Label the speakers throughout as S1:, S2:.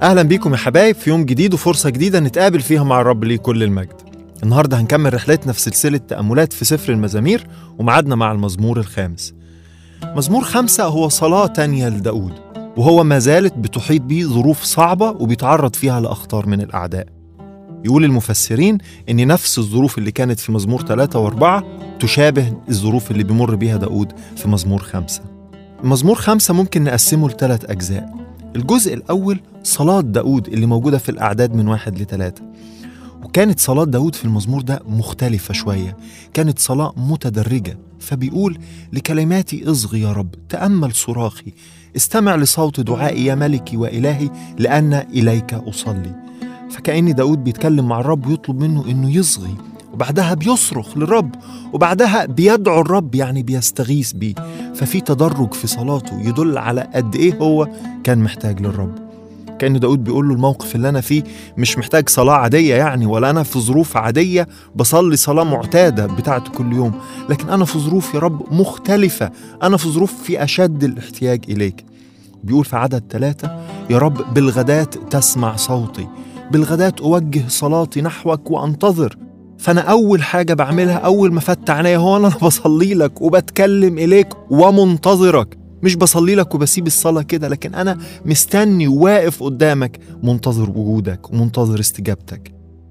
S1: أهلا بيكم يا حبايب في يوم جديد وفرصة جديدة نتقابل فيها مع الرب ليه كل المجد النهاردة هنكمل رحلتنا في سلسلة تأملات في سفر المزامير ومعادنا مع المزمور الخامس مزمور خمسة هو صلاة تانية لداود وهو ما زالت بتحيط بيه ظروف صعبة وبيتعرض فيها لأخطار من الأعداء يقول المفسرين إن نفس الظروف اللي كانت في مزمور ثلاثة وأربعة تشابه الظروف اللي بيمر بيها داود في مزمور خمسة مزمور خمسة ممكن نقسمه لثلاث أجزاء الجزء الأول صلاة داود اللي موجودة في الأعداد من واحد لثلاثة وكانت صلاة داود في المزمور ده مختلفة شوية كانت صلاة متدرجة فبيقول لكلماتي اصغي يا رب تأمل صراخي استمع لصوت دعائي يا ملكي وإلهي لأن إليك أصلي فكأن داود بيتكلم مع الرب ويطلب منه إنه يصغي وبعدها بيصرخ للرب وبعدها بيدعو الرب يعني بيستغيث بيه ففي تدرج في صلاته يدل على قد إيه هو كان محتاج للرب كأن داود بيقول له الموقف اللي أنا فيه مش محتاج صلاة عادية يعني ولا أنا في ظروف عادية بصلي صلاة معتادة بتاعت كل يوم لكن أنا في ظروف يا رب مختلفة أنا في ظروف في أشد الاحتياج إليك بيقول في عدد ثلاثة يا رب بالغداة تسمع صوتي بالغداة أوجه صلاتي نحوك وأنتظر فأنا أول حاجة بعملها أول ما فتح عينيا هو أنا بصلي لك وبتكلم إليك ومنتظرك مش بصلي لك وبسيب الصلاة كده لكن أنا مستني وواقف قدامك منتظر وجودك ومنتظر استجابتك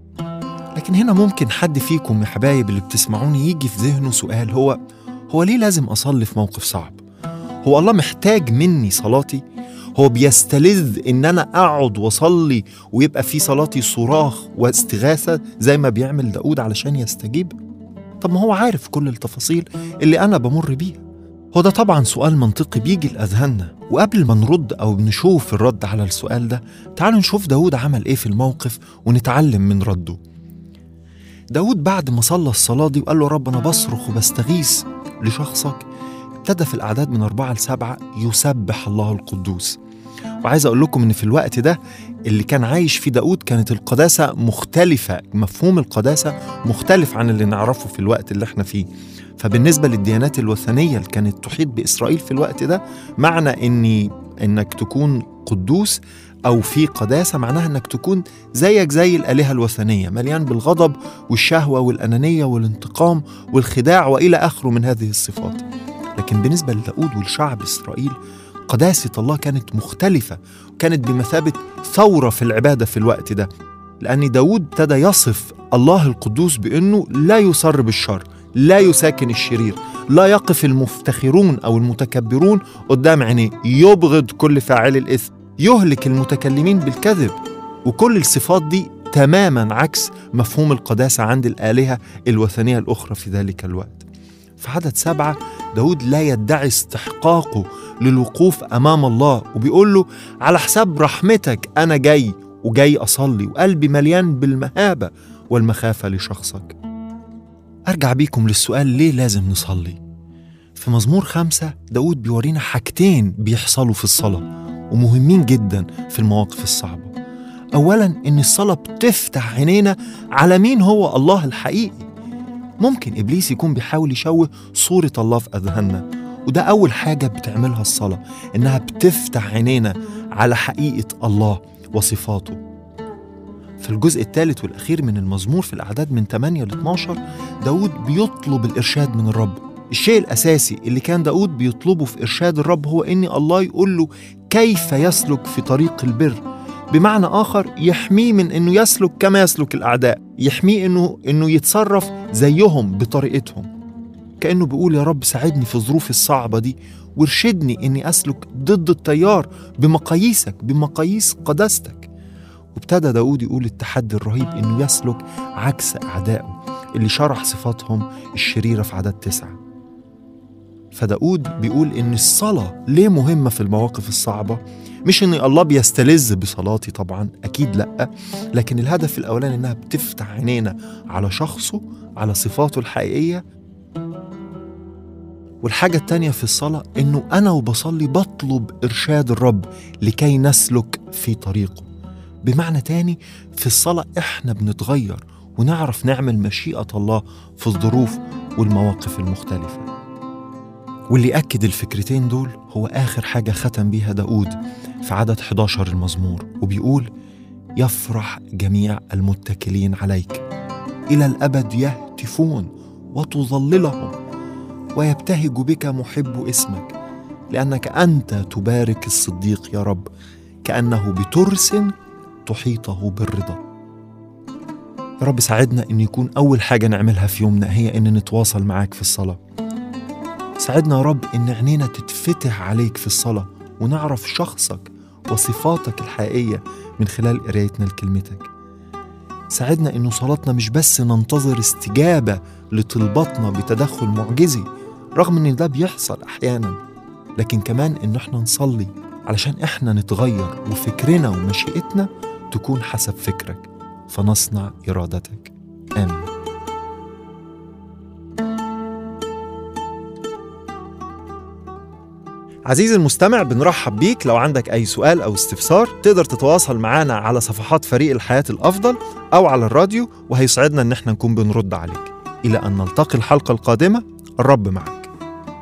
S1: لكن هنا ممكن حد فيكم يا حبايب اللي بتسمعوني يجي في ذهنه سؤال هو هو ليه لازم أصلي في موقف صعب؟ هو الله محتاج مني صلاتي؟ هو بيستلذ ان انا اقعد واصلي ويبقى في صلاتي صراخ واستغاثه زي ما بيعمل داود علشان يستجيب طب ما هو عارف كل التفاصيل اللي انا بمر بيها هو ده طبعا سؤال منطقي بيجي لأذهاننا وقبل ما نرد أو نشوف الرد على السؤال ده تعالوا نشوف داود عمل إيه في الموقف ونتعلم من رده داود بعد ما صلى الصلاة دي وقال له رب أنا بصرخ وبستغيث لشخصك ابتدى في الأعداد من أربعة لسبعة يسبح الله القدوس وعايز أقول لكم إن في الوقت ده اللي كان عايش فيه داود كانت القداسة مختلفة مفهوم القداسة مختلف عن اللي نعرفه في الوقت اللي احنا فيه فبالنسبة للديانات الوثنية اللي كانت تحيط بإسرائيل في الوقت ده معنى إني إنك تكون قدوس أو في قداسة معناها إنك تكون زيك زي الآلهة الوثنية مليان بالغضب والشهوة والأنانية والانتقام والخداع وإلى آخره من هذه الصفات لكن بالنسبة لداود والشعب إسرائيل قداسة الله كانت مختلفة كانت بمثابة ثورة في العبادة في الوقت ده لأن داود ابتدى يصف الله القدوس بأنه لا يصر بالشر لا يساكن الشرير لا يقف المفتخرون أو المتكبرون قدام عينيه يبغض كل فاعل الإثم يهلك المتكلمين بالكذب وكل الصفات دي تماما عكس مفهوم القداسة عند الآلهة الوثنية الأخرى في ذلك الوقت في عدد سبعة داود لا يدعي استحقاقه للوقوف أمام الله وبيقول له على حساب رحمتك أنا جاي وجاي أصلي وقلبي مليان بالمهابة والمخافة لشخصك أرجع بيكم للسؤال ليه لازم نصلي في مزمور خمسة داود بيورينا حاجتين بيحصلوا في الصلاة ومهمين جدا في المواقف الصعبة أولا إن الصلاة بتفتح عينينا على مين هو الله الحقيقي ممكن إبليس يكون بيحاول يشوه صورة الله في أذهاننا وده أول حاجة بتعملها الصلاة إنها بتفتح عينينا على حقيقة الله وصفاته في الجزء الثالث والأخير من المزمور في الأعداد من 8 ل 12 داود بيطلب الإرشاد من الرب الشيء الأساسي اللي كان داود بيطلبه في إرشاد الرب هو إن الله يقول له كيف يسلك في طريق البر بمعنى آخر يحميه من إنه يسلك كما يسلك الأعداء يحميه إنه إنه يتصرف زيهم بطريقتهم كأنه بيقول يا رب ساعدني في الظروف الصعبة دي وارشدني إني أسلك ضد التيار بمقاييسك بمقاييس قداستك وابتدى داود يقول التحدي الرهيب إنه يسلك عكس أعدائه اللي شرح صفاتهم الشريرة في عدد تسعة فداود بيقول إن الصلاة ليه مهمة في المواقف الصعبة مش إن الله بيستلذ بصلاتي طبعا أكيد لأ لكن الهدف الأولاني إنها بتفتح عينينا على شخصه على صفاته الحقيقية والحاجة التانية في الصلاة إنه أنا وبصلي بطلب إرشاد الرب لكي نسلك في طريقه بمعنى تاني في الصلاة إحنا بنتغير ونعرف نعمل مشيئة الله في الظروف والمواقف المختلفة واللي أكد الفكرتين دول هو آخر حاجة ختم بيها داود في عدد 11 المزمور وبيقول يفرح جميع المتكلين عليك إلى الأبد يهتفون وتظللهم ويبتهج بك محب اسمك لأنك أنت تبارك الصديق يا رب كأنه بترس تحيطه بالرضا يا رب ساعدنا إن يكون أول حاجة نعملها في يومنا هي إن نتواصل معاك في الصلاة ساعدنا يا رب إن عينينا تتفتح عليك في الصلاة ونعرف شخصك وصفاتك الحقيقية من خلال قرايتنا لكلمتك ساعدنا إنه صلاتنا مش بس ننتظر استجابة لطلباتنا بتدخل معجزي رغم إن ده بيحصل أحيانا لكن كمان إن إحنا نصلي علشان إحنا نتغير وفكرنا ومشيئتنا تكون حسب فكرك فنصنع إرادتك آمين عزيزي المستمع بنرحب بيك لو عندك أي سؤال أو استفسار تقدر تتواصل معنا على صفحات فريق الحياة الأفضل أو على الراديو وهيسعدنا إن احنا نكون بنرد عليك إلى أن نلتقي الحلقة القادمة الرب معك